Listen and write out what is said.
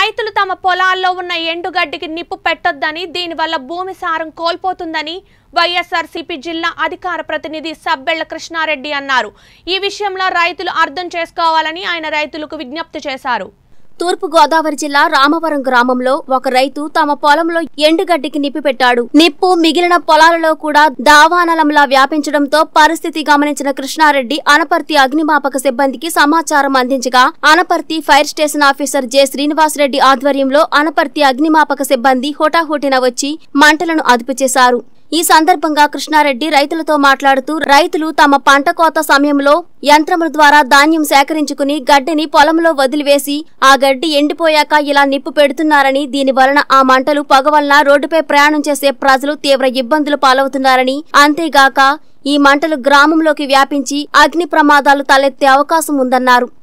రైతులు తమ పొలాల్లో ఉన్న ఎండుగడ్డికి నిప్పు పెట్టొద్దని దీనివల్ల భూమి సారం కోల్పోతుందని వైఎస్ఆర్సీపీ జిల్లా అధికార ప్రతినిధి సబ్బెళ్ల కృష్ణారెడ్డి అన్నారు ఈ విషయంలో రైతులు అర్థం చేసుకోవాలని ఆయన రైతులకు విజ్ఞప్తి చేశారు తూర్పు గోదావరి జిల్లా రామవరం గ్రామంలో ఒక రైతు తమ పొలంలో ఎండుగడ్డికి నిప్పి పెట్టాడు నిప్పు మిగిలిన పొలాలలో కూడా దావానలంలా వ్యాపించడంతో పరిస్థితి గమనించిన కృష్ణారెడ్డి అనపర్తి అగ్నిమాపక సిబ్బందికి సమాచారం అందించగా Anaparthi fire station officer J Srinivasareddy ఆధ్వర్యంలో అనపర్తి అగ్నిమాపక సిబ్బంది హుటాహుటిన వచ్చి మంటలను అదుపు చేశారు ఈ సందర్భంగా కృష్ణారెడ్డి రైతులతో మాట్లాడుతూ రైతులు తమ పంట కోత సమయంలో యంత్రముల ద్వారా ధాన్యం సేకరించుకుని గడ్డిని పొలంలో వదిలివేసి ఆ గడ్డి ఎండిపోయాక ఇలా నిప్పు పెడుతున్నారని దీని వలన ఆ మంటలు పొగ వలన రోడ్డుపై ప్రయాణం చేసే ప్రజలు తీవ్ర ఇబ్బందులు పాలవుతున్నారని అంతేగాక ఈ మంటలు గ్రామంలోకి వ్యాపించి అగ్ని ప్రమాదాలు తలెత్తే అవకాశం ఉందన్నారు